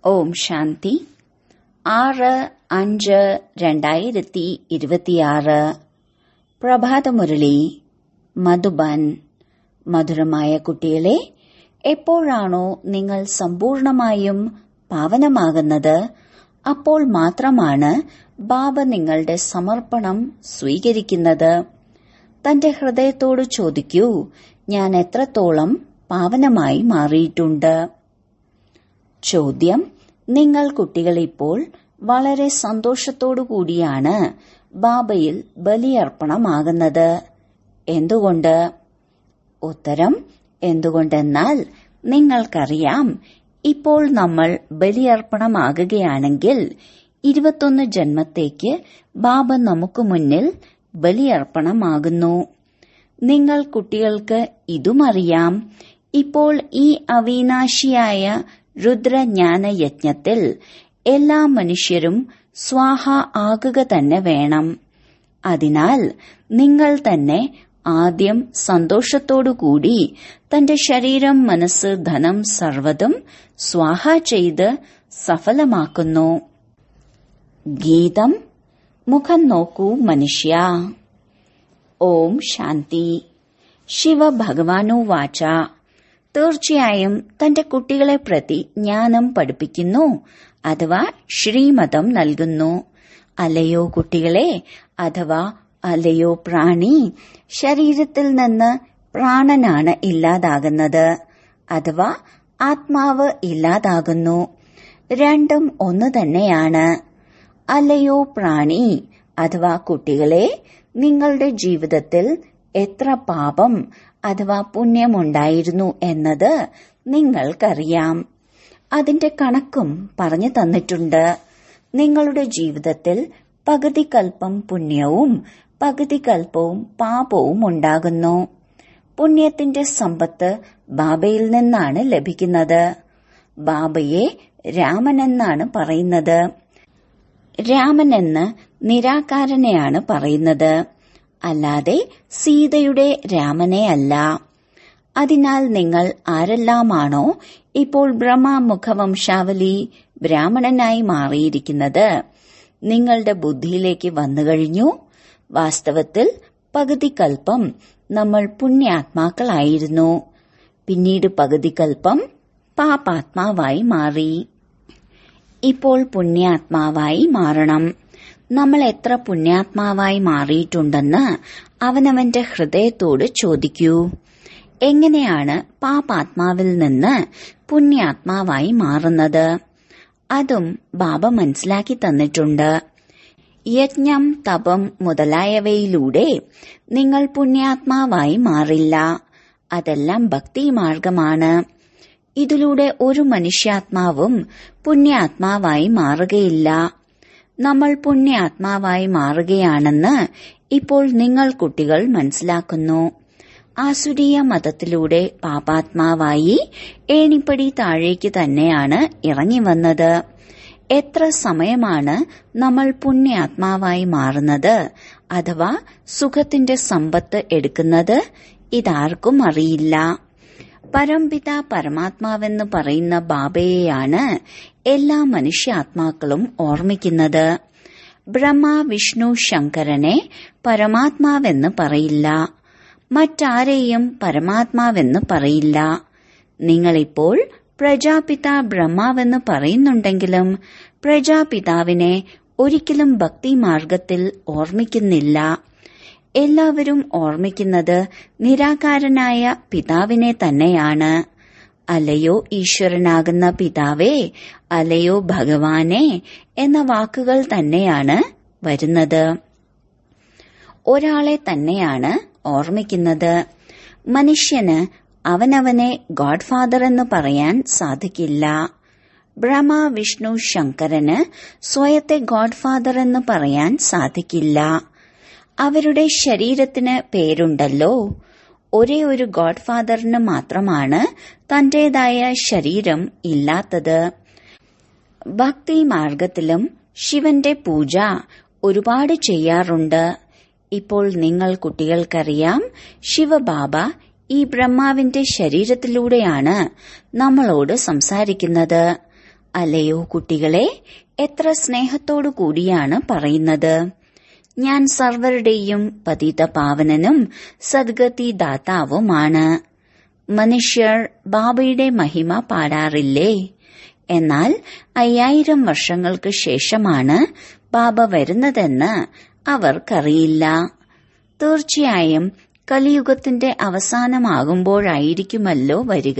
ഓം ശാന്തി ആറ് അഞ്ച് രണ്ടായിരത്തി ഇരുപത്തിയാറ് പ്രഭാതമുരളി മധുബൻ മധുരമായ കുട്ടികളെ എപ്പോഴാണോ നിങ്ങൾ സമ്പൂർണമായും പാവനമാകുന്നത് അപ്പോൾ മാത്രമാണ് ബാബ നിങ്ങളുടെ സമർപ്പണം സ്വീകരിക്കുന്നത് തന്റെ ഹൃദയത്തോട് ചോദിക്കൂ ഞാൻ എത്രത്തോളം പാവനമായി മാറിയിട്ടുണ്ട് ചോദ്യം നിങ്ങൾ കുട്ടികൾ ഇപ്പോൾ വളരെ സന്തോഷത്തോടു കൂടിയാണ് ബാബയിൽ ബലിയർപ്പണമാകുന്നത് എന്തുകൊണ്ട് ഉത്തരം എന്തുകൊണ്ടെന്നാൽ നിങ്ങൾക്കറിയാം ഇപ്പോൾ നമ്മൾ ബലിയർപ്പണമാകുകയാണെങ്കിൽ ഇരുപത്തൊന്ന് ജന്മത്തേക്ക് ബാബ നമുക്ക് മുന്നിൽ ബലിയർപ്പണമാകുന്നു നിങ്ങൾ കുട്ടികൾക്ക് ഇതുമറിയാം ഇപ്പോൾ ഈ അവിനാശിയായ രുദ്രജ്ഞാന യജ്ഞത്തിൽ എല്ലാ മനുഷ്യരും സ്വാഹ ആകുക തന്നെ വേണം അതിനാൽ നിങ്ങൾ തന്നെ ആദ്യം സന്തോഷത്തോടുകൂടി തന്റെ ശരീരം മനസ്സ് ധനം സർവതും സ്വാഹ ചെയ്ത് സഫലമാക്കുന്നു ഗീതം മുഖം നോക്കൂ മനുഷ്യ ഓം ശാന്തി ശിവ ഭഗവാനു വാച തീർച്ചയായും തന്റെ കുട്ടികളെ പ്രതി ജ്ഞാനം പഠിപ്പിക്കുന്നു അഥവാ ശ്രീമതം നൽകുന്നു അല്ലയോ കുട്ടികളെ അഥവാ അല്ലയോ പ്രാണി ശരീരത്തിൽ നിന്ന് പ്രാണനാണ് ഇല്ലാതാകുന്നത് അഥവാ ആത്മാവ് ഇല്ലാതാകുന്നു രണ്ടും ഒന്ന് തന്നെയാണ് അല്ലയോ പ്രാണി അഥവാ കുട്ടികളെ നിങ്ങളുടെ ജീവിതത്തിൽ എത്ര പാപം അഥവാ പുണ്യമുണ്ടായിരുന്നു എന്നത് നിങ്ങൾക്കറിയാം അതിന്റെ കണക്കും പറഞ്ഞു തന്നിട്ടുണ്ട് നിങ്ങളുടെ ജീവിതത്തിൽ പകുതി കൽപ്പം പുണ്യവും പകുതി കൽപ്പവും പാപവും ഉണ്ടാകുന്നു പുണ്യത്തിന്റെ സമ്പത്ത് ബാബയിൽ നിന്നാണ് ലഭിക്കുന്നത് ബാബയെ രാമനെന്നാണ് പറയുന്നത് രാമനെന്ന് നിരാകാരനെയാണ് പറയുന്നത് അല്ലാതെ സീതയുടെ രാമനെ അല്ല അതിനാൽ നിങ്ങൾ ആരെല്ലാമാണോ ഇപ്പോൾ ബ്രഹ്മമുഖവംശാവലി ബ്രാഹ്മണനായി മാറിയിരിക്കുന്നത് നിങ്ങളുടെ ബുദ്ധിയിലേക്ക് വന്നുകഴിഞ്ഞു വാസ്തവത്തിൽ പകുതി കൽപ്പം നമ്മൾ പുണ്യാത്മാക്കളായിരുന്നു പിന്നീട് പകുതി കൽപ്പം പാപാത്മാവായി മാറി ഇപ്പോൾ പുണ്യാത്മാവായി മാറണം നമ്മൾ എത്ര പുണ്യാത്മാവായി മാറിയിട്ടുണ്ടെന്ന് അവനവന്റെ ഹൃദയത്തോട് ചോദിക്കൂ എങ്ങനെയാണ് പാപാത്മാവിൽ നിന്ന് പുണ്യാത്മാവായി മാറുന്നത് അതും ബാബ മനസ്സിലാക്കി തന്നിട്ടുണ്ട് യജ്ഞം തപം മുതലായവയിലൂടെ നിങ്ങൾ പുണ്യാത്മാവായി മാറില്ല അതെല്ലാം ഭക്തി മാർഗമാണ് ഇതിലൂടെ ഒരു മനുഷ്യാത്മാവും പുണ്യാത്മാവായി മാറുകയില്ല നമ്മൾ പുണ്യാത്മാവായി മാറുകയാണെന്ന് ഇപ്പോൾ നിങ്ങൾ കുട്ടികൾ മനസ്സിലാക്കുന്നു ആസുരീയ മതത്തിലൂടെ പാപാത്മാവായി ഏണിപ്പടി താഴേക്ക് തന്നെയാണ് ഇറങ്ങി വന്നത് എത്ര സമയമാണ് നമ്മൾ പുണ്യാത്മാവായി മാറുന്നത് അഥവാ സുഖത്തിന്റെ സമ്പത്ത് എടുക്കുന്നത് ഇതാർക്കും അറിയില്ല പരംപിത പരമാത്മാവെന്ന് പറയുന്ന ബാബയെയാണ് എല്ലാ മനുഷ്യാത്മാക്കളും ഓർമ്മിക്കുന്നത് ബ്രഹ്മ വിഷ്ണു ശങ്കരനെ പരമാത്മാവെന്ന് പറയില്ല മറ്റാരെയും പരമാത്മാവെന്ന് പറയില്ല നിങ്ങളിപ്പോൾ പ്രജാപിത ബ്രഹ്മാവെന്ന് പറയുന്നുണ്ടെങ്കിലും പ്രജാപിതാവിനെ ഒരിക്കലും ഭക്തി മാർഗത്തിൽ ഓർമ്മിക്കുന്നില്ല എല്ലാവരും ഓർമ്മിക്കുന്നത് നിരാകാരനായ പിതാവിനെ തന്നെയാണ് അല്ലയോ ഈശ്വരനാകുന്ന പിതാവേ അല്ലയോ ഭഗവാനെ എന്ന വാക്കുകൾ തന്നെയാണ് വരുന്നത് ഒരാളെ തന്നെയാണ് ഓർമ്മിക്കുന്നത് മനുഷ്യന് അവനവനെ ഗോഡ്ഫാദർ എന്ന് പറയാൻ സാധിക്കില്ല ബ്രഹ്മ വിഷ്ണു ശങ്കരന് സ്വയത്തെ ഗോഡ്ഫാദർ എന്ന് പറയാൻ സാധിക്കില്ല അവരുടെ ശരീരത്തിന് പേരുണ്ടല്ലോ ഒരേ ഒരു ഗോഡ്ഫാദറിന് മാത്രമാണ് തന്റേതായ ശരീരം ഇല്ലാത്തത് ഭക്തി മാർഗത്തിലും ശിവന്റെ പൂജ ഒരുപാട് ചെയ്യാറുണ്ട് ഇപ്പോൾ നിങ്ങൾ കുട്ടികൾക്കറിയാം ശിവബാബ ഈ ബ്രഹ്മാവിന്റെ ശരീരത്തിലൂടെയാണ് നമ്മളോട് സംസാരിക്കുന്നത് അല്ലയോ കുട്ടികളെ എത്ര സ്നേഹത്തോടു കൂടിയാണ് പറയുന്നത് ഞാൻ സർവരുടെയും പതിത പാവനനും സദ്ഗതി ദാതാവുമാണ് മനുഷ്യർ ബാബയുടെ മഹിമ പാടാറില്ലേ എന്നാൽ അയ്യായിരം വർഷങ്ങൾക്ക് ശേഷമാണ് ബാബ വരുന്നതെന്ന് അവർക്കറിയില്ല തീർച്ചയായും കലിയുഗത്തിന്റെ അവസാനമാകുമ്പോഴായിരിക്കുമല്ലോ വരിക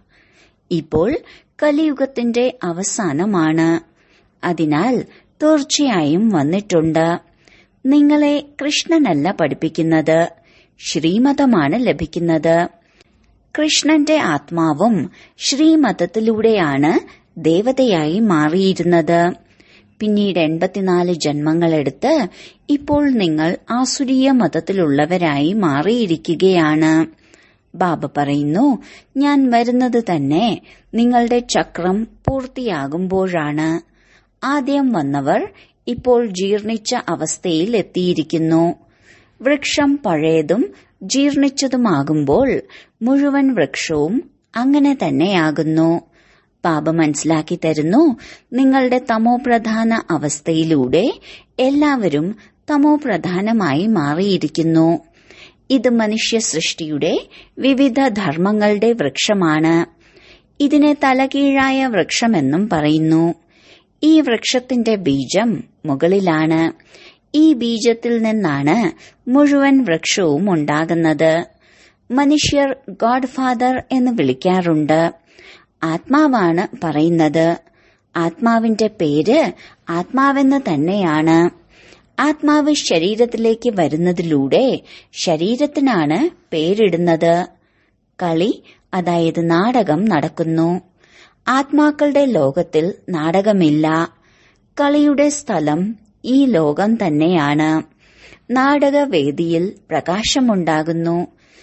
ഇപ്പോൾ കലിയുഗത്തിന്റെ അവസാനമാണ് അതിനാൽ തീർച്ചയായും വന്നിട്ടുണ്ട് നിങ്ങളെ കൃഷ്ണനല്ല പഠിപ്പിക്കുന്നത് ശ്രീമതമാണ് ലഭിക്കുന്നത് കൃഷ്ണന്റെ ആത്മാവും ശ്രീമതത്തിലൂടെയാണ് ദേവതയായി മാറിയിരുന്നത് പിന്നീട് എൺപത്തിനാല് ജന്മങ്ങളെടുത്ത് ഇപ്പോൾ നിങ്ങൾ ആസുരീയ മതത്തിലുള്ളവരായി മാറിയിരിക്കുകയാണ് ബാബ പറയുന്നു ഞാൻ വരുന്നത് തന്നെ നിങ്ങളുടെ ചക്രം പൂർത്തിയാകുമ്പോഴാണ് ആദ്യം വന്നവർ ഇപ്പോൾ ജീർണിച്ച അവസ്ഥയിൽ എത്തിയിരിക്കുന്നു വൃക്ഷം പഴയതും ജീർണിച്ചതുമാകുമ്പോൾ മുഴുവൻ വൃക്ഷവും അങ്ങനെ തന്നെയാകുന്നു ബാബ മനസ്സിലാക്കി തരുന്നു നിങ്ങളുടെ തമോപ്രധാന അവസ്ഥയിലൂടെ എല്ലാവരും തമോപ്രധാനമായി മാറിയിരിക്കുന്നു ഇത് മനുഷ്യ സൃഷ്ടിയുടെ വിവിധ ധർമ്മങ്ങളുടെ വൃക്ഷമാണ് ഇതിനെ തലകീഴായ വൃക്ഷമെന്നും പറയുന്നു ഈ വൃക്ഷത്തിന്റെ ബീജം മുകളിലാണ് ഈ ബീജത്തിൽ നിന്നാണ് മുഴുവൻ വൃക്ഷവും ഉണ്ടാകുന്നത് മനുഷ്യർ ഗോഡ് ഫാദർ എന്ന് വിളിക്കാറുണ്ട് ആത്മാവാണ് പറയുന്നത് ആത്മാവിന്റെ പേര് ആത്മാവെന്ന് തന്നെയാണ് ആത്മാവ് ശരീരത്തിലേക്ക് വരുന്നതിലൂടെ ശരീരത്തിനാണ് പേരിടുന്നത് കളി അതായത് നാടകം നടക്കുന്നു ആത്മാക്കളുടെ ലോകത്തിൽ നാടകമില്ല കളിയുടെ സ്ഥലം ഈ ലോകം തന്നെയാണ് നാടകവേദിയിൽ പ്രകാശമുണ്ടാകുന്നു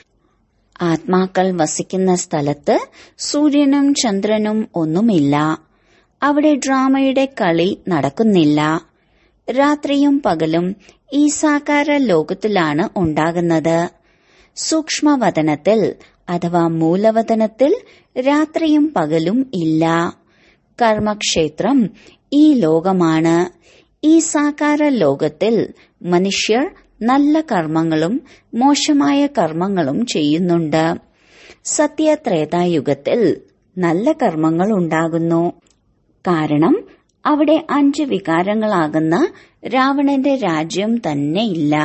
ആത്മാക്കൾ വസിക്കുന്ന സ്ഥലത്ത് സൂര്യനും ചന്ദ്രനും ഒന്നുമില്ല അവിടെ ഡ്രാമയുടെ കളി നടക്കുന്നില്ല രാത്രിയും പകലും ഈ സാകാര ലോകത്തിലാണ് ഉണ്ടാകുന്നത് സൂക്ഷ്മവതനത്തിൽ അഥവാ മൂലവതനത്തിൽ രാത്രിയും പകലും ഇല്ല കർമ്മക്ഷേത്രം ഈ ലോകമാണ് ഈ സാകാര ലോകത്തിൽ മനുഷ്യർ നല്ല കർമ്മങ്ങളും മോശമായ കർമ്മങ്ങളും ചെയ്യുന്നുണ്ട് സത്യത്രേതായുഗത്തിൽ നല്ല കർമ്മങ്ങൾ ഉണ്ടാകുന്നു കാരണം അവിടെ അഞ്ച് വികാരങ്ങളാകുന്ന രാവണന്റെ രാജ്യം തന്നെ ഇല്ല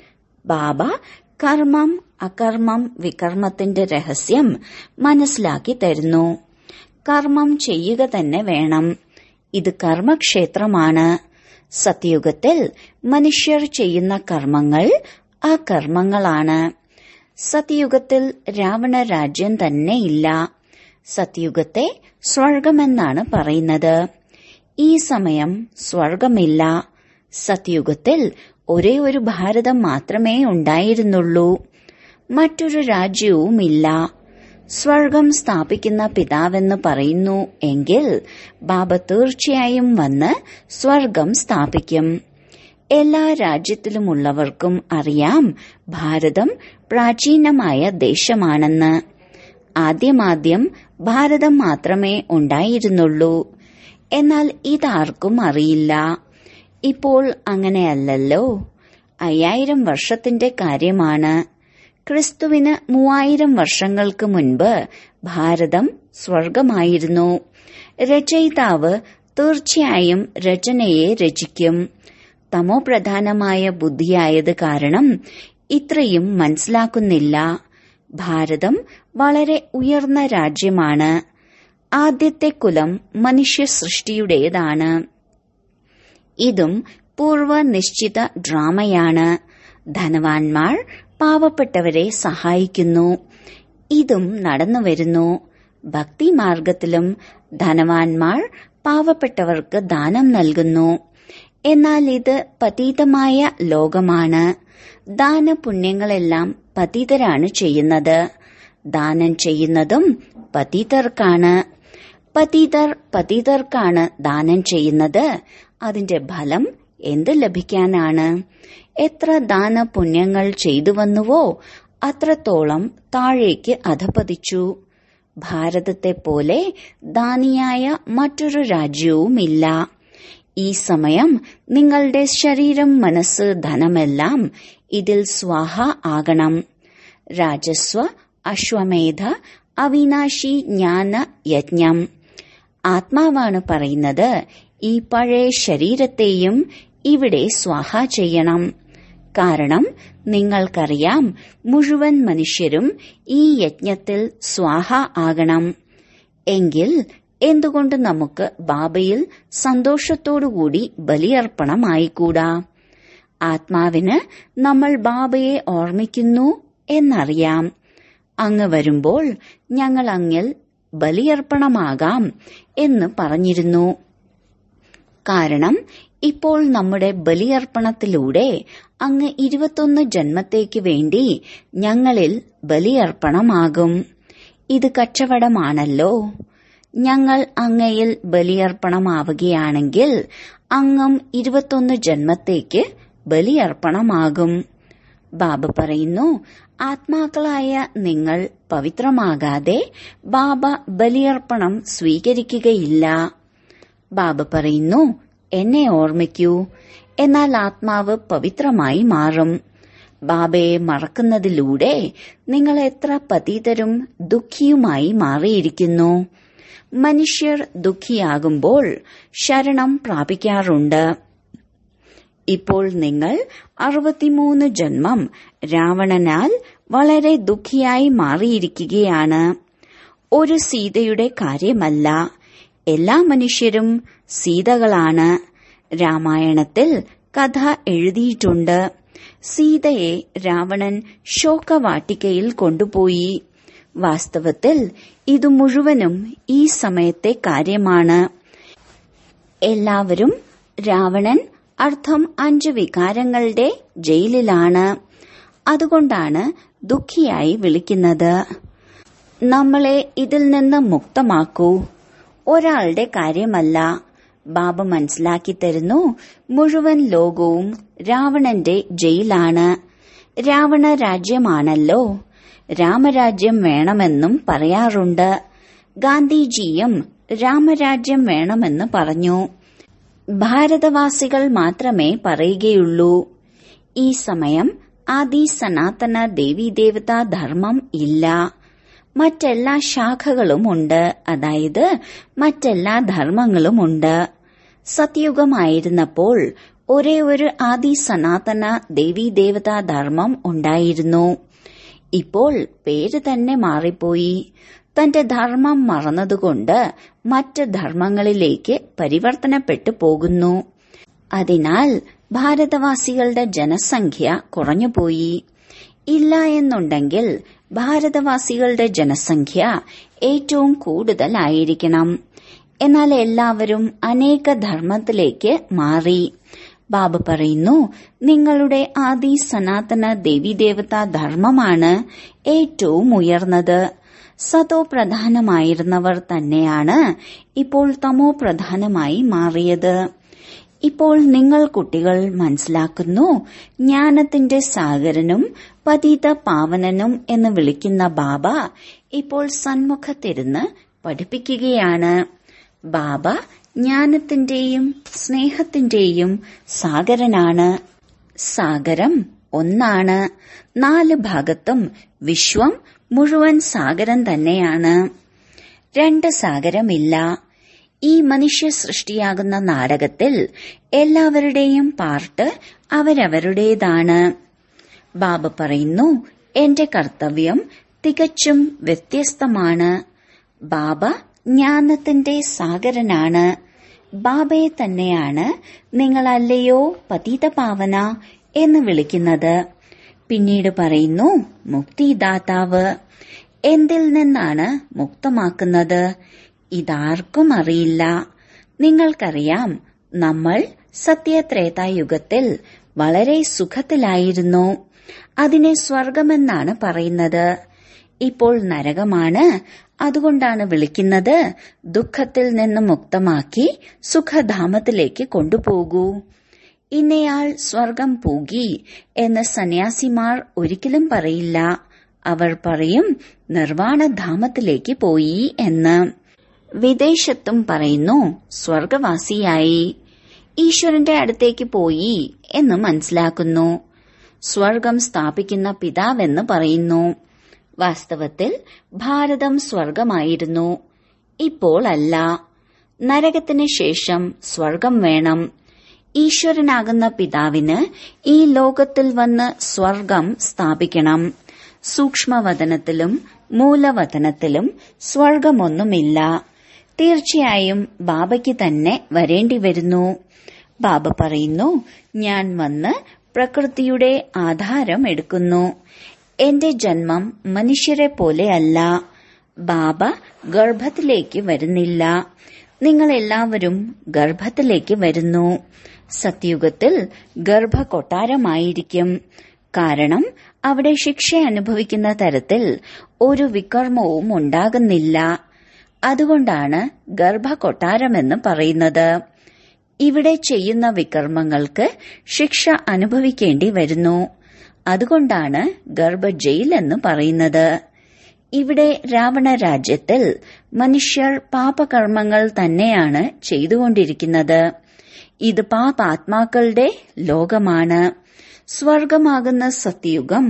ബാബ കർമ്മം അകർമ്മം വികർമ്മത്തിന്റെ രഹസ്യം മനസ്സിലാക്കി തരുന്നു കർമ്മം ചെയ്യുക തന്നെ വേണം ഇത് കർമ്മക്ഷേത്രമാണ് സത്യയുഗത്തിൽ മനുഷ്യർ ചെയ്യുന്ന കർമ്മങ്ങൾ ആ കർമ്മങ്ങളാണ് സത്യയുഗത്തിൽ രാവണ രാജ്യം തന്നെ ഇല്ല സത്യയുഗത്തെ സ്വർഗമെന്നാണ് പറയുന്നത് ഈ സമയം സ്വർഗമില്ല സത്യയുഗത്തിൽ ഒരേ ഒരു ഭാരതം മാത്രമേ ഉണ്ടായിരുന്നുള്ളൂ മറ്റൊരു രാജ്യവുമില്ല സ്വർഗം സ്ഥാപിക്കുന്ന പിതാവെന്ന് പറയുന്നു എങ്കിൽ ബാബ തീർച്ചയായും വന്ന് സ്വർഗം സ്ഥാപിക്കും എല്ലാ രാജ്യത്തിലുമുള്ളവർക്കും അറിയാം ഭാരതം പ്രാചീനമായ ദേശമാണെന്ന് ആദ്യമാദ്യം ഭാരതം മാത്രമേ ഉണ്ടായിരുന്നുള്ളൂ എന്നാൽ ഇതാർക്കും അറിയില്ല ഇപ്പോൾ അങ്ങനെയല്ലല്ലോ അയ്യായിരം വർഷത്തിന്റെ കാര്യമാണ് ക്രിസ്തുവിന് മൂവായിരം വർഷങ്ങൾക്ക് മുൻപ് ഭാരതം സ്വർഗമായിരുന്നു രചയിതാവ് തീർച്ചയായും രചനയെ രചിക്കും തമോപ്രധാനമായ ബുദ്ധിയായത് കാരണം ഇത്രയും മനസ്സിലാക്കുന്നില്ല ഭാരതം വളരെ ഉയർന്ന രാജ്യമാണ് ആദ്യത്തെ കുലം മനുഷ്യ സൃഷ്ടിയുടേതാണ് ഇതും പൂർവ നിശ്ചിത ഡ്രാമയാണ് ധനവാന്മാർ പാവപ്പെട്ടവരെ സഹായിക്കുന്നു ഇതും നടന്നുവരുന്നു ഭക്തിമാർഗത്തിലും ധനവാന്മാർ പാവപ്പെട്ടവർക്ക് ദാനം നൽകുന്നു എന്നാൽ ഇത് പതീതമായ ലോകമാണ് ദാനപുണ്യങ്ങളെല്ലാം പതീതരാണ് ചെയ്യുന്നത് ദാനം ചെയ്യുന്നതും പതീതർക്കാണ് പതീതർ പതീതർക്കാണ് ദാനം ചെയ്യുന്നത് അതിന്റെ ഫലം എന്ത് ലഭിക്കാനാണ് എത്ര ദാനപുണ്യങ്ങൾ ചെയ്തു വന്നുവോ അത്രത്തോളം താഴേക്ക് അധപതിച്ചു ഭാരതത്തെ പോലെ ദാനിയായ മറ്റൊരു രാജ്യവുമില്ല ഈ സമയം നിങ്ങളുടെ ശരീരം മനസ്സ് ധനമെല്ലാം ഇതിൽ സ്വാഹ ആകണം രാജസ്വ അശ്വമേധ അവിനാശി ജ്ഞാന യജ്ഞം ആത്മാവാണ് പറയുന്നത് ഈ പഴയ ശരീരത്തെയും ഇവിടെ സ്വാഹ ചെയ്യണം കാരണം നിങ്ങൾക്കറിയാം മുഴുവൻ മനുഷ്യരും ഈ യജ്ഞത്തിൽ സ്വാഹ ആകണം എങ്കിൽ എന്തുകൊണ്ട് നമുക്ക് ബാബയിൽ സന്തോഷത്തോടുകൂടി ബലിയർപ്പണമായിക്കൂടാ ആത്മാവിന് നമ്മൾ ബാബയെ ഓർമ്മിക്കുന്നു എന്നറിയാം അങ്ങ് വരുമ്പോൾ ഞങ്ങൾ അങ്ങിൽ ബലിയർപ്പണമാകാം എന്ന് പറഞ്ഞിരുന്നു കാരണം ഇപ്പോൾ നമ്മുടെ ബലിയർപ്പണത്തിലൂടെ അങ്ങ് ഇരുപത്തൊന്ന് ജന്മത്തേക്ക് വേണ്ടി ഞങ്ങളിൽ ബലിയർപ്പണമാകും ഇത് കച്ചവടമാണല്ലോ ഞങ്ങൾ അങ്ങയിൽ ബലിയർപ്പണമാവുകയാണെങ്കിൽ അങ്ങും ഇരുപത്തൊന്ന് ജന്മത്തേക്ക് ബലിയർപ്പണമാകും ബാബ പറയുന്നു ആത്മാക്കളായ നിങ്ങൾ പവിത്രമാകാതെ ബാബ ബലിയർപ്പണം സ്വീകരിക്കുകയില്ല ബാബ പറയുന്നു എന്നെ ഓർമ്മിക്കൂ എന്നാൽ ആത്മാവ് പവിത്രമായി മാറും ബാബയെ മറക്കുന്നതിലൂടെ നിങ്ങൾ എത്ര പതീതരും ദുഃഖിയുമായി മാറിയിരിക്കുന്നു മനുഷ്യർ ദുഃഖിയാകുമ്പോൾ ശരണം പ്രാപിക്കാറുണ്ട് ഇപ്പോൾ നിങ്ങൾ അറുപത്തിമൂന്ന് ജന്മം രാവണനാൽ വളരെ ദുഃഖിയായി മാറിയിരിക്കുകയാണ് ഒരു സീതയുടെ കാര്യമല്ല എല്ലാ മനുഷ്യരും സീതകളാണ് രാമായണത്തിൽ കഥ എഴുതിയിട്ടുണ്ട് സീതയെ രാവണൻ ശോകവാട്ടികയിൽ കൊണ്ടുപോയി വാസ്തവത്തിൽ ഇത് മുഴുവനും ഈ സമയത്തെ കാര്യമാണ് എല്ലാവരും രാവണൻ അർത്ഥം അഞ്ച് വികാരങ്ങളുടെ ജയിലിലാണ് അതുകൊണ്ടാണ് ദുഃഖിയായി വിളിക്കുന്നത് നമ്മളെ ഇതിൽ നിന്ന് മുക്തമാക്കൂ ഒരാളുടെ കാര്യമല്ല ബാബ മനസ്സിലാക്കി തരുന്നു മുഴുവൻ ലോകവും രാവണന്റെ ജയിലാണ് രാവണ രാജ്യമാണല്ലോ രാമരാജ്യം വേണമെന്നും പറയാറുണ്ട് ഗാന്ധിജിയും രാമരാജ്യം വേണമെന്ന് പറഞ്ഞു ഭാരതവാസികൾ മാത്രമേ പറയുകയുള്ളൂ ഈ സമയം ആദി സനാതന ദേവീദേവതാ ധർമ്മം ഇല്ല മറ്റെല്ലാ ശാഖകളുമുണ്ട് അതായത് മറ്റെല്ലാ ധർമ്മങ്ങളുമുണ്ട് സത്യുഗമായിരുന്നപ്പോൾ ഒരേ ഒരു ആദി സനാതന ദേവീദേവതാ ധർമ്മം ഉണ്ടായിരുന്നു ഇപ്പോൾ പേര് തന്നെ മാറിപ്പോയി തന്റെ ധർമ്മം മറന്നതുകൊണ്ട് മറ്റ് ധർമ്മങ്ങളിലേക്ക് പരിവർത്തനപ്പെട്ടു പോകുന്നു അതിനാൽ ഭാരതവാസികളുടെ ജനസംഖ്യ കുറഞ്ഞുപോയി ഇല്ല എന്നുണ്ടെങ്കിൽ ഭാരതവാസികളുടെ ജനസംഖ്യ ഏറ്റവും കൂടുതലായിരിക്കണം എന്നാൽ എല്ലാവരും അനേക ധർമ്മത്തിലേക്ക് മാറി ബാബ പറയുന്നു നിങ്ങളുടെ ആദി സനാതന ദേവീദേവതാ ധർമ്മമാണ് ഏറ്റവും ഉയർന്നത് സതോ പ്രധാനമായിരുന്നവർ തന്നെയാണ് ഇപ്പോൾ തമോ പ്രധാനമായി മാറിയത് ഇപ്പോൾ നിങ്ങൾ കുട്ടികൾ മനസ്സിലാക്കുന്നു ജ്ഞാനത്തിന്റെ സാഗരനും പതീത പാവനനും എന്ന് വിളിക്കുന്ന ബാബ ഇപ്പോൾ സന്മുഖത്തിരുന്ന് പഠിപ്പിക്കുകയാണ് ബാബ ജ്ഞാനത്തിന്റെയും സ്നേഹത്തിന്റെയും സാഗരനാണ് സാഗരം ഒന്നാണ് നാല് ഭാഗത്തും വിശ്വം മുഴുവൻ സാഗരം തന്നെയാണ് രണ്ട് സാഗരമില്ല ഈ മനുഷ്യ സൃഷ്ടിയാകുന്ന നാടകത്തിൽ എല്ലാവരുടെയും പാർട്ട് അവരവരുടേതാണ് ബാബ പറയുന്നു എന്റെ കർത്തവ്യം തികച്ചും വ്യത്യസ്തമാണ് ബാബ ജ്ഞാനത്തിന്റെ സാഗരനാണ് ബാബയെ തന്നെയാണ് നിങ്ങളല്ലയോ പതീതപാവന എന്ന് വിളിക്കുന്നത് പിന്നീട് പറയുന്നു മുക്തിദാതാവ് എന്തിൽ നിന്നാണ് മുക്തമാക്കുന്നത് ഇതാർക്കും അറിയില്ല നിങ്ങൾക്കറിയാം നമ്മൾ സത്യത്രേതായുഗത്തിൽ വളരെ സുഖത്തിലായിരുന്നു അതിനെ സ്വർഗമെന്നാണ് പറയുന്നത് ഇപ്പോൾ നരകമാണ് അതുകൊണ്ടാണ് വിളിക്കുന്നത് ദുഃഖത്തിൽ നിന്ന് മുക്തമാക്കി സുഖധാമത്തിലേക്ക് കൊണ്ടുപോകൂ ഇന്നയാൾ സ്വർഗം പൂകി എന്ന് സന്യാസിമാർ ഒരിക്കലും പറയില്ല അവർ പറയും നിർവാണധാമത്തിലേക്ക് പോയി എന്ന് വിദേശത്തും പറയുന്നു സ്വർഗവാസിയായി ഈശ്വരന്റെ അടുത്തേക്ക് പോയി എന്ന് മനസ്സിലാക്കുന്നു സ്വർഗം സ്ഥാപിക്കുന്ന പിതാവെന്ന് പറയുന്നു വാസ്തവത്തിൽ ഭാരതം സ്വർഗമായിരുന്നു ഇപ്പോൾ അല്ല നരകത്തിന് ശേഷം സ്വർഗം വേണം ഈശ്വരനാകുന്ന പിതാവിന് ഈ ലോകത്തിൽ വന്ന് സ്വർഗം സ്ഥാപിക്കണം സൂക്ഷ്മവതനത്തിലും മൂലവതനത്തിലും സ്വർഗമൊന്നുമില്ല തീർച്ചയായും ബാബയ്ക്ക് തന്നെ വരേണ്ടി വരുന്നു ബാബ പറയുന്നു ഞാൻ വന്ന് പ്രകൃതിയുടെ ആധാരം എടുക്കുന്നു എന്റെ ജന്മം മനുഷ്യരെ പോലെയല്ല ബാബ ഗർഭത്തിലേക്ക് വരുന്നില്ല നിങ്ങൾ എല്ലാവരും ഗർഭത്തിലേക്ക് വരുന്നു സത്യുഗത്തിൽ ഗർഭകൊട്ടാരമായിരിക്കും കാരണം അവിടെ ശിക്ഷ അനുഭവിക്കുന്ന തരത്തിൽ ഒരു വികർമ്മവും ഉണ്ടാകുന്നില്ല അതുകൊണ്ടാണ് ഗർഭകൊട്ടാരമെന്ന് പറയുന്നത് ഇവിടെ ചെയ്യുന്ന വികർമ്മങ്ങൾക്ക് ശിക്ഷ അനുഭവിക്കേണ്ടി വരുന്നു അതുകൊണ്ടാണ് ഗർഭ ജയിൽ എന്ന് പറയുന്നത് ഇവിടെ രാവണ രാജ്യത്തിൽ മനുഷ്യർ പാപകർമ്മങ്ങൾ തന്നെയാണ് ചെയ്തുകൊണ്ടിരിക്കുന്നത് ഇത് പാപാത്മാക്കളുടെ ലോകമാണ് സ്വർഗമാകുന്ന സത്യയുഗം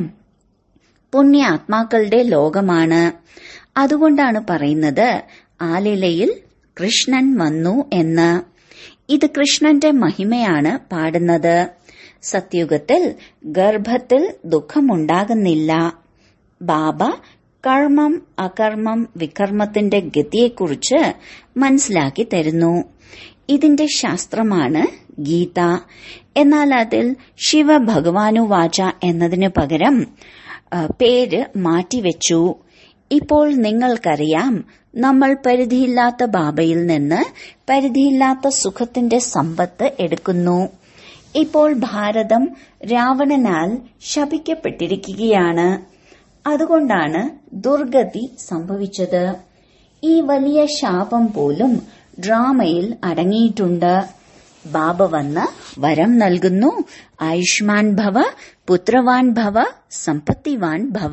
പുണ്യാത്മാക്കളുടെ ലോകമാണ് അതുകൊണ്ടാണ് പറയുന്നത് ആലിലയിൽ കൃഷ്ണൻ വന്നു എന്ന് ഇത് കൃഷ്ണന്റെ മഹിമയാണ് പാടുന്നത് സത്യുഗത്തിൽ ഗർഭത്തിൽ ദുഃഖമുണ്ടാകുന്നില്ല ബാബ കർമ്മം അകർമ്മം വികർമ്മത്തിന്റെ ഗതിയെക്കുറിച്ച് മനസ്സിലാക്കി തരുന്നു ഇതിന്റെ ശാസ്ത്രമാണ് ഗീത എന്നാൽ അതിൽ ശിവ ഭഗവാനു വാച എന്നതിനു പകരം പേര് മാറ്റിവെച്ചു ഇപ്പോൾ നിങ്ങൾക്കറിയാം നമ്മൾ പരിധിയില്ലാത്ത ബാബയിൽ നിന്ന് പരിധിയില്ലാത്ത സുഖത്തിന്റെ സമ്പത്ത് എടുക്കുന്നു ഇപ്പോൾ ഭാരതം രാവണനാൽ ശപിക്കപ്പെട്ടിരിക്കുകയാണ് അതുകൊണ്ടാണ് ദുർഗതി സംഭവിച്ചത് ഈ വലിയ ശാപം പോലും ഡ്രാമയിൽ അടങ്ങിയിട്ടുണ്ട് ബാബ വന്ന് വരം നൽകുന്നു ആയുഷ്മാൻ ഭവ പുത്രവാൻ ഭവ സമ്പത്തിവാൻ ഭവ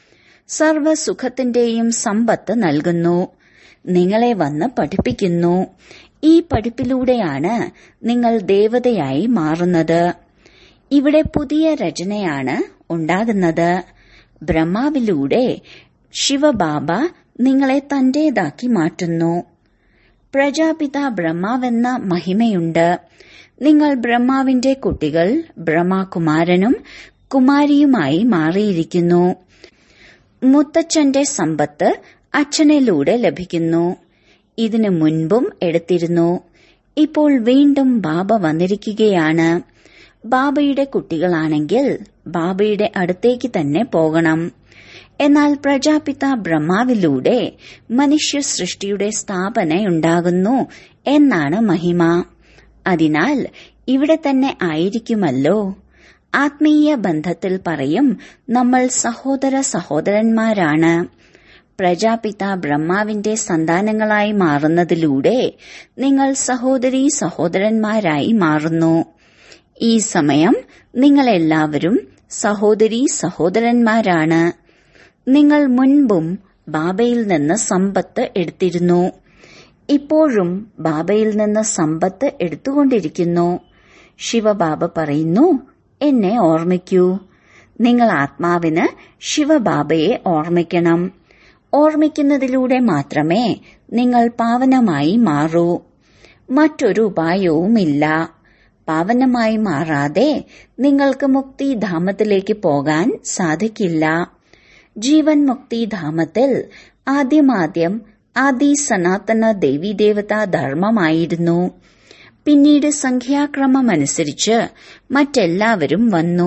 സർവസുഖത്തിന്റെയും സമ്പത്ത് നൽകുന്നു നിങ്ങളെ വന്ന് പഠിപ്പിക്കുന്നു ഈ പഠിപ്പിലൂടെയാണ് നിങ്ങൾ ദേവതയായി മാറുന്നത് ഇവിടെ പുതിയ രചനയാണ് ഉണ്ടാകുന്നത് ബ്രഹ്മാവിലൂടെ ശിവബാബ നിങ്ങളെ തന്റേതാക്കി മാറ്റുന്നു പ്രജാപിത ബ്രഹ്മാവെന്ന മഹിമയുണ്ട് നിങ്ങൾ ബ്രഹ്മാവിന്റെ കുട്ടികൾ ബ്രഹ്മകുമാരനും കുമാരിയുമായി മാറിയിരിക്കുന്നു മുത്തച്ഛന്റെ സമ്പത്ത് അച്ഛനിലൂടെ ലഭിക്കുന്നു ഇതിനു മുൻപും എടുത്തിരുന്നു ഇപ്പോൾ വീണ്ടും ബാബ വന്നിരിക്കുകയാണ് ബാബയുടെ കുട്ടികളാണെങ്കിൽ ബാബയുടെ അടുത്തേക്ക് തന്നെ പോകണം എന്നാൽ പ്രജാപിത ബ്രഹ്മാവിലൂടെ മനുഷ്യ സൃഷ്ടിയുടെ സ്ഥാപനയുണ്ടാകുന്നു എന്നാണ് മഹിമ അതിനാൽ ഇവിടെ തന്നെ ആയിരിക്കുമല്ലോ ആത്മീയ ബന്ധത്തിൽ പറയും നമ്മൾ സഹോദര സഹോദരന്മാരാണ് പ്രജാപിത ബ്രഹ്മാവിന്റെ സന്താനങ്ങളായി മാറുന്നതിലൂടെ നിങ്ങൾ സഹോദരി സഹോദരന്മാരായി മാറുന്നു ഈ സമയം നിങ്ങളെല്ലാവരും സഹോദരി സഹോദരന്മാരാണ് നിങ്ങൾ മുൻപും ബാബയിൽ നിന്ന് സമ്പത്ത് എടുത്തിരുന്നു ഇപ്പോഴും ബാബയിൽ നിന്ന് സമ്പത്ത് എടുത്തുകൊണ്ടിരിക്കുന്നു ശിവബാബ പറയുന്നു എന്നെ ഓർമ്മിക്കൂ നിങ്ങൾ ആത്മാവിന് ശിവബാബയെ ഓർമ്മിക്കണം ഓർമ്മിക്കുന്നതിലൂടെ മാത്രമേ നിങ്ങൾ പാവനമായി മാറൂ മറ്റൊരു ഉപായവുമില്ല പാവനമായി മാറാതെ നിങ്ങൾക്ക് മുക്തിധാമത്തിലേക്ക് പോകാൻ സാധിക്കില്ല ജീവൻ മുക്തിധാമത്തിൽ ആദ്യമാദ്യം ആദി സനാതന ദേവീദേവതാ ധർമ്മമായിരുന്നു പിന്നീട് സംഖ്യാക്രമമനുസരിച്ച് മറ്റെല്ലാവരും വന്നു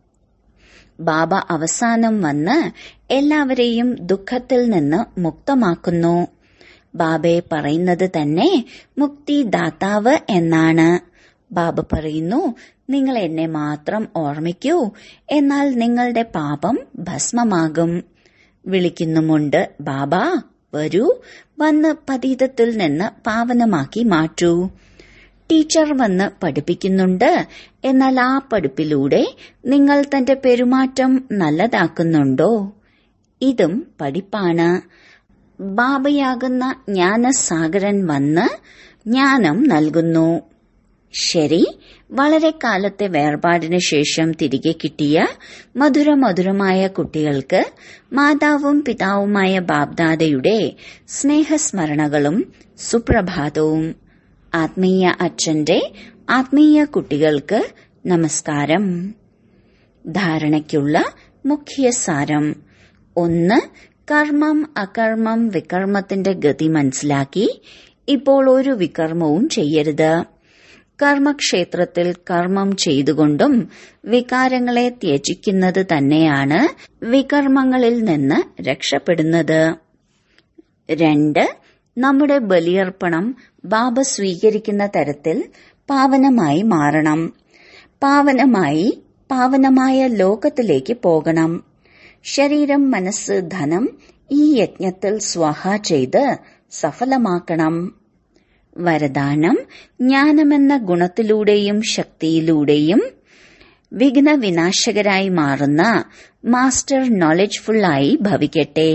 ബാബ അവസാനം വന്ന് എല്ലാവരെയും ദുഃഖത്തിൽ നിന്ന് മുക്തമാക്കുന്നു ബാബയെ പറയുന്നത് തന്നെ മുക്തിദാതാവ് എന്നാണ് ബാബ പറയുന്നു നിങ്ങൾ എന്നെ മാത്രം ഓർമ്മിക്കൂ എന്നാൽ നിങ്ങളുടെ പാപം ഭസ്മമാകും വിളിക്കുന്നുമുണ്ട് ബാബ വരൂ വന്ന് പതീതത്തിൽ നിന്ന് പാവനമാക്കി മാറ്റൂ ടീച്ചർ വന്ന് പഠിപ്പിക്കുന്നുണ്ട് എന്നാൽ ആ പഠിപ്പിലൂടെ നിങ്ങൾ തന്റെ പെരുമാറ്റം നല്ലതാക്കുന്നുണ്ടോ ഇതും പഠിപ്പാണ് ബാബയാകുന്ന ജ്ഞാനസാഗരൻ വന്ന് ജ്ഞാനം നൽകുന്നു ശരി വളരെ കാലത്തെ വേർപാടിനു ശേഷം തിരികെ കിട്ടിയ മധുരമധുരമായ കുട്ടികൾക്ക് മാതാവും പിതാവുമായ ബാബ്ദാദയുടെ സ്നേഹസ്മരണകളും സുപ്രഭാതവും ആത്മീയ അച്ഛന്റെ ആത്മീയ കുട്ടികൾക്ക് നമസ്കാരം ധാരണയ്ക്കുള്ള മുഖ്യ സാരം ഒന്ന് കർമ്മം അകർമ്മം വികർമ്മത്തിന്റെ ഗതി മനസ്സിലാക്കി ഇപ്പോൾ ഒരു വികർമ്മവും ചെയ്യരുത് കർമ്മക്ഷേത്രത്തിൽ കർമ്മം ചെയ്തുകൊണ്ടും വികാരങ്ങളെ ത്യജിക്കുന്നത് തന്നെയാണ് വികർമ്മങ്ങളിൽ നിന്ന് രക്ഷപ്പെടുന്നത് രണ്ട് നമ്മുടെ ബലിയർപ്പണം ബാബ സ്വീകരിക്കുന്ന തരത്തിൽ പാവനമായി മാറണം പാവനമായി പാവനമായ ലോകത്തിലേക്ക് പോകണം ശരീരം മനസ്സ് ധനം ഈ യജ്ഞത്തിൽ സ്വഹ ചെയ്ത് സഫലമാക്കണം വരദാനം ജ്ഞാനമെന്ന ഗുണത്തിലൂടെയും ശക്തിയിലൂടെയും വിഘ്ന വിനാശകരായി മാറുന്ന മാസ്റ്റർ നോളജ്ഫുള്ളായി ഭവിക്കട്ടെ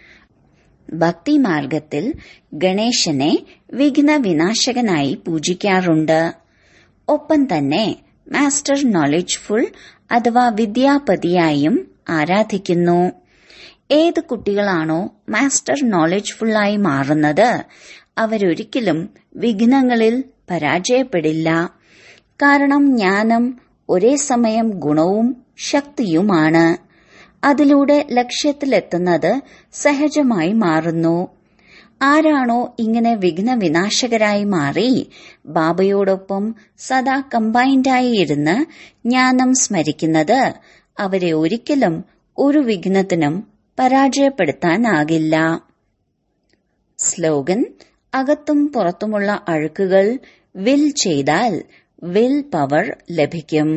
ഭക്തിമാർഗത്തിൽ ഗണേശനെ വിഘ്ന വിനാശകനായി പൂജിക്കാറുണ്ട് ഒപ്പം തന്നെ മാസ്റ്റർ നോളജ്ഫുൾ അഥവാ വിദ്യാപതിയായും ആരാധിക്കുന്നു ഏത് കുട്ടികളാണോ മാസ്റ്റർ നോളജ്ഫുള്ളായി മാറുന്നത് അവരൊരിക്കലും വിഘ്നങ്ങളിൽ പരാജയപ്പെടില്ല കാരണം ജ്ഞാനം ഒരേ സമയം ഗുണവും ശക്തിയുമാണ് അതിലൂടെ ലക്ഷ്യത്തിലെത്തുന്നത് സഹജമായി മാറുന്നു ആരാണോ ഇങ്ങനെ വിഘ്ന വിനാശകരായി മാറി ബാബയോടൊപ്പം സദാ കമ്പൈൻഡായി ഇരുന്ന് ജ്ഞാനം സ്മരിക്കുന്നത് അവരെ ഒരിക്കലും ഒരു വിഘ്നത്തിനും പരാജയപ്പെടുത്താനാകില്ല സ്ലോഗൻ അകത്തും പുറത്തുമുള്ള അഴുക്കുകൾ വിൽ ചെയ്താൽ വിൽ പവർ ലഭിക്കും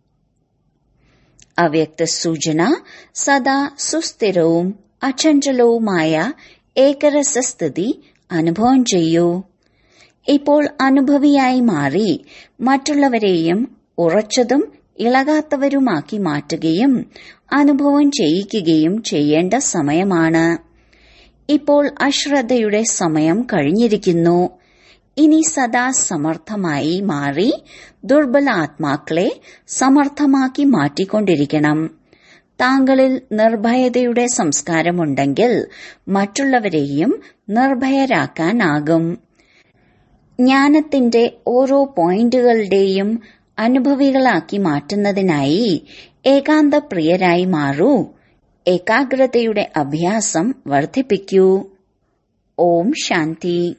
അവ്യക്ത സൂചന സദാ സുസ്ഥിരവും അചഞ്ചലവുമായ ഏകരസസ്ഥിതി അനുഭവം ചെയ്യൂ ഇപ്പോൾ അനുഭവിയായി മാറി മറ്റുള്ളവരെയും ഉറച്ചതും ഇളകാത്തവരുമാക്കി മാറ്റുകയും അനുഭവം ചെയ്യിക്കുകയും ചെയ്യേണ്ട സമയമാണ് ഇപ്പോൾ അശ്രദ്ധയുടെ സമയം കഴിഞ്ഞിരിക്കുന്നു ഇനി സദാ സമർത്ഥമായി മാറി ദുർബല ആത്മാക്കളെ സമർത്ഥമാക്കി മാറ്റിക്കൊണ്ടിരിക്കണം താങ്കളിൽ നിർഭയതയുടെ സംസ്കാരമുണ്ടെങ്കിൽ മറ്റുള്ളവരെയും നിർഭയരാക്കാനാകും ജ്ഞാനത്തിന്റെ ഓരോ പോയിന്റുകളുടെയും അനുഭവികളാക്കി മാറ്റുന്നതിനായി ഏകാന്ത പ്രിയരായി മാറൂ ഏകാഗ്രതയുടെ അഭ്യാസം വർദ്ധിപ്പിക്കൂ ഓം ശാന്തി